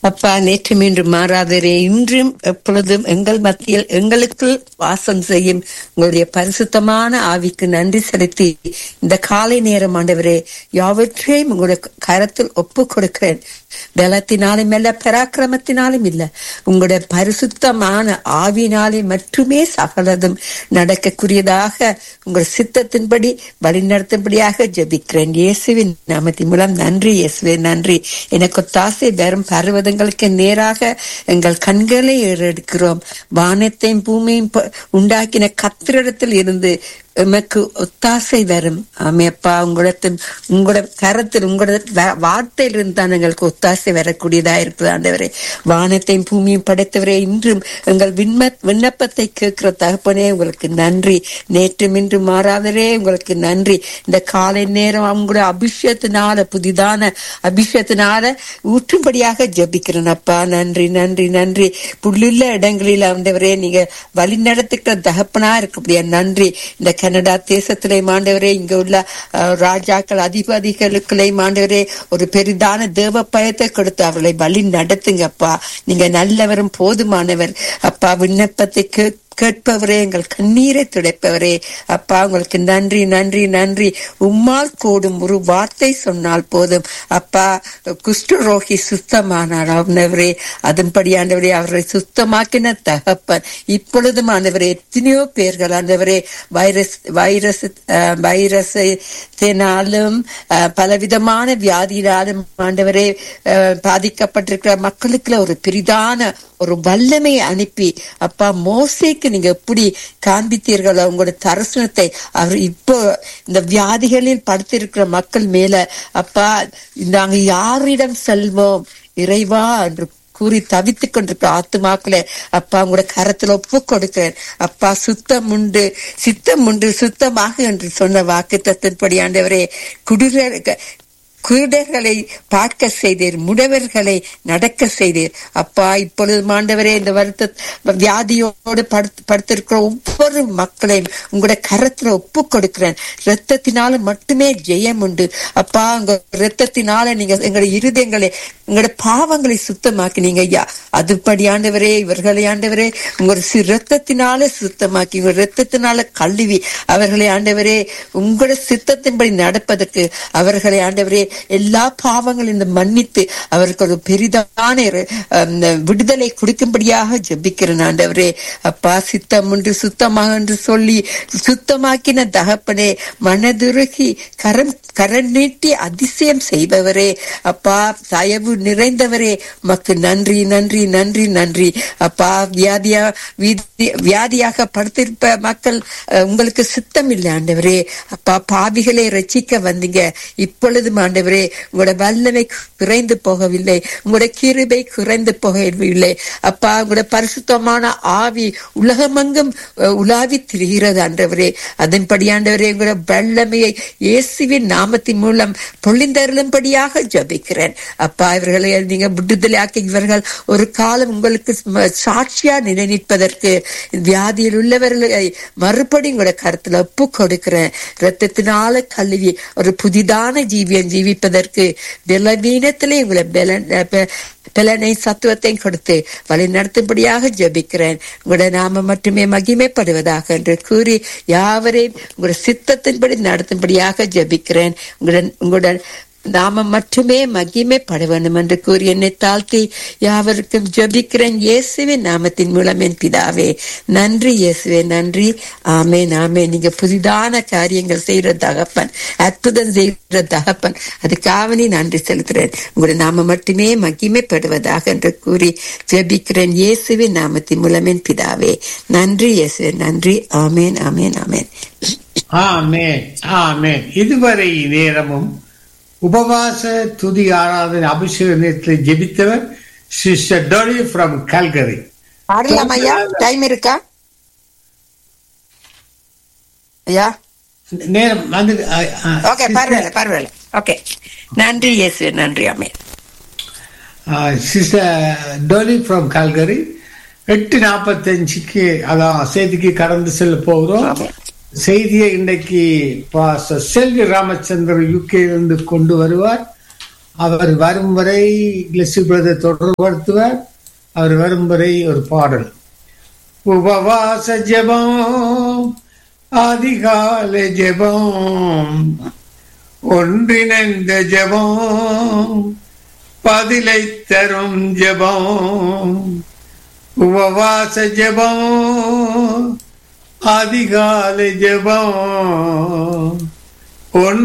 அப்பா நேற்று மீன்று மாறாதரே இன்றும் எப்பொழுதும் எங்கள் மத்தியில் எங்களுக்குள் வாசம் செய்யும் உங்களுடைய பரிசுத்தமான ஆவிக்கு நன்றி செலுத்தி இந்த காலை நேரம் ஆண்டவரே யாவற்றையும் உங்களுடைய கரத்தில் ஒப்பு கொடுக்கிறேன் பலத்தினாலும் இல்ல பராக்கிரமத்தினாலும் இல்ல உங்களுடைய பரிசுத்தமான ஆவினாலே மட்டுமே சகலதும் நடக்கக்கூடியதாக உங்கள் சித்தத்தின்படி வழிநடத்தும்படியாக ஜெபிக்கிறேன் இயேசுவின் நாமத்தின் மூலம் நன்றி இயேசுவே நன்றி எனக்கு தாசை வரும் பர்வதங்களுக்கு நேராக எங்கள் கண்களை ஏறெடுக்கிறோம் வானத்தையும் பூமியும் ப- உண்டாக்கின கத்திரிடத்தில் இருந்து எமக்கு ஒத்தாசை வரும் ஆமையப்பா உங்களிடத்தில் உங்களோட கரத்தில் உங்களோட வ- வார்த்தையிலிருந்து தான் எங்களுக்கு ஒத்தாசை வரக்கூடியதா இருக்குது ஆண்டவரே வானத்தையும் பூமியும் படைத்தவரே இன்றும் எங்கள் விண்ண விண்ணப்பத்தை கேட்கிற தகப்பனே உங்களுக்கு நன்றி நேற்றும் இன்று மாறாதரே உங்களுக்கு நன்றி இந்த காலை நேரம் அவங்களுடைய அபிஷேகத்தினால புதிதான அபிஷேகத்தினால ஊற்றும்படியாக ஜெபிக்கிறேன் அப்பா நன்றி நன்றி நன்றி புல்லுள்ள இடங்களில் ஆண்டவரே நீங்க வழி நடத்துக்கிற தகப்பனா இருக்கக்கூடிய நன்றி இந்த கனடா தேசத்திலே மாண்டவரே இங்க உள்ள அஹ், ராஜாக்கள் அதிபதிகளுக்குள்ளே மாண்டவரே ஒரு பெரிதான தேவ பயத்தை கொடுத்து அவர்களை வழி நடத்துங்கப்பா நீங்க நல்லவரும் போதுமானவர் அப்பா விண்ணப்பத்தை கேட் கேட்பவரே எங்கள் கண்ணீரை துடைப்பவரே அப்பா உங்களுக்கு நன்றி நன்றி நன்றி உம்மால் கூடும் ஒரு வார்த்தை சொன்னால் போதும் அப்பா குஷ்டரோகி சுத்தமானார் ஆண்டவரே அதன்படி ஆண்டவரே அவரை சுத்தமாக்கின தகப்பன் இப்பொழுதும் ஆண்டவரே எத்தனையோ பேர்கள் ஆண்டவரே வைரஸ் வைரஸ் அஹ், வைரஸினாலும் அஹ், பலவிதமான வியாதியினாலும் ஆண்டவரே அஹ், பாதிக்கப்பட்டிருக்கிற மக்களுக்குள்ள ஒரு பெரிதான ஒரு வல்லமை அனுப்பி அப்பா மோசேக்கு நீங்க எப்படி காண்பித்தீர்களோ உங்களோட தரிசனத்தை அவர் இப்போ இந்த வியாதிகளில் படுத்திருக்கிற மக்கள் மேல அப்பா நாங்க யாரிடம் செல்வோம் இறைவா என்று கூறி தவித்துக் கொண்டிருக்கிற ஆத்துமாக்களே அப்பா உங்களோட கரத்துல ஒப்பு கொடுக்கிறேன் அப்பா சுத்தம் உண்டு சித்தம் உண்டு சுத்தமாக என்று சொன்ன வாக்கு தத்தின்படி ஆண்டவரே குடிர குருடர்களை பார்க்க செய்தீர் முடவர்களை நடக்க செய்தீர் அப்பா இப்பொழுது ஆண்டவரே இந்த வருத்த வியாதியோடு படுத்து படுத்திருக்கிற ஒவ்வொரு மக்களையும் உங்களோட கரத்துல ஒப்பு கொடுக்கிறேன் ரத்தத்தினால மட்டுமே ஜெயம் உண்டு அப்பா உங்க ரத்தத்தினால நீங்க எங்களுடைய இருதயங்களை உங்களோட பாவங்களை சுத்தமாக்கினீங்க ஐயா அதுபடி ஆண்டவரே இவர்களை ஆண்டவரே உங்களோட சி- ரத்தத்தினால சுத்தமாக்கி உங்க ரத்தத்தினால கழுவி அவர்களை ஆண்டவரே உங்களோட சித்தத்தின்படி நடப்பதற்கு அவர்களை ஆண்டவரே எல்லா பாவங்களையும் மன்னித்து அவருக்கு ஒரு பெரிதான ஒரு, அம், விடுதலை கொடுக்கும்படியாக ஜெபிக்கிறேன் ஆண்டவரே அப்பா சித்தம் என்று சுத்தமாக என்று சொல்லி சுத்தமாக்கின தகப்பனே மனதுருகி கரம் கரம் நீட்டி அதிசயம் செய்பவரே அப்பா தயவு நிறைந்தவரே மக்கு நன்றி நன்றி நன்றி நன்றி அப்பா வியாதியா வீதி- வியாதியாக படுத்திருப்ப மக்கள் அஹ், உங்களுக்கு சித்தம் இல்லை ஆண்டவரே அப்பா பாவிகளை ரட்சிக்க வந்தீங்க இப்பொழுதும் ஆண்டவரே உங்களோட வல்லமை குறைந்து போகவில்லை உங்களோட கிருபை குறைந்து போகவில்லை அப்பா உங்களோட பரிசுத்தமான ஆவி உலகமெங்கும் அஹ், உலாவி திரிகிறது ஆண்டவரே அதன்படி ஆண்டவரே உங்களோட வல்லமையை இயேசுவின் நாமத்தின் மூலம் பொழிந்தருளும்படியாக ஜபிக்கிறேன் அப்பா இவர்களை நீங்க விடுதலையாக்கி இவர்கள் ஒரு காலம் உங்களுக்கு ம- சாட்சியா நிலைநிற்பதற்கு வியாதியில் உள்ளவர்களை மறுபடி உங்களோட கருத்துல ஒப்பு கொடுக்கிறேன் ரத்தத்தினால கழுவி ஒரு புதிதான ஜீவியம் ஜீவிப்பதற்கு பலவீனத்திலே உங்களை பலன் அஹ், ப- பலனை சத்துவத்தையும் கொடுத்து வழி நடத்தும்படியாக ஜெபிக்கிறேன் உங்களோட நாம மட்டுமே மகிமைப்படுவதாக என்று கூறி யாவரையும் உங்களோட சித்தத்தின்படி நடத்தும்படியாக ஜெபிக்கிறேன் உங்களுடன் உங்களுடன் நாம மட்டுமே மகிமைப்பட வேண்டும் என்று கூறி என்னை தாழ்த்தி யாவருக்கும் ஜெபிக்கிறேன் இயேசுவின் நாமத்தின் மூலம் என் பிதாவே நன்றி இயேசுவே நன்றி ஆமென் ஆமென் நீங்க புதிதான காரியங்கள் செய்யற தகப்பன் அற்புதம் செய்யற தகப்பன் அதுக்காக நீ நன்றி செலுத்துறேன் உங்களுடைய நாம மட்டுமே மகிமைப்படுவதாக என்று கூறி ஜெபிக்கிறேன் இயேசுவின் நாமத்தின் மூலம் என் பிதாவே நன்றி இயேசுவே நன்றி ஆமென் ஆமென் ஆமென் ஆமென் ஆமென் இதுவரை நேரமும் உபவாச துதி ஆராதனை அபிஷேக நேரத்தில் ஜெபித்தவர் சிஸ்டர் டோலி ஃப்ரம் கல்கரி பாடலாம் ஐயா டைம் இருக்கா ஐயா நேரம் வந்து அ- அ- ஓகே பரவாயில்ல பரவாயில்ல ஓகே நன்றி இயேசு நன்றி அமேன் சிஸ்டர் டோலி ஃப்ரம் கால்கரி எட்டு நாற்பத்தஞ்சுக்கு அதான் செய்திக்கு கடந்து செல்ல போகிறோம் ஆமென். செய்தியை இன்றைக்கு பாஸ்டர் செல்வி ராமச்சந்திரன் யூகே இருந்து கொண்டு வருவார் அவர் வரும் வரை லெஸ்ஸி பிரதர் தொடர்படுத்துவார் அவர் வரும் வரை ஒரு பாடல் உபவாச ஜெபம் அதிகாலை ஜெபம் ஒன்றிணைந்த ஜெபம் பதிலை தரும் ஜெபம் உபவாச ஜெபம் அதிகாலை ஜெபம் ஒன்று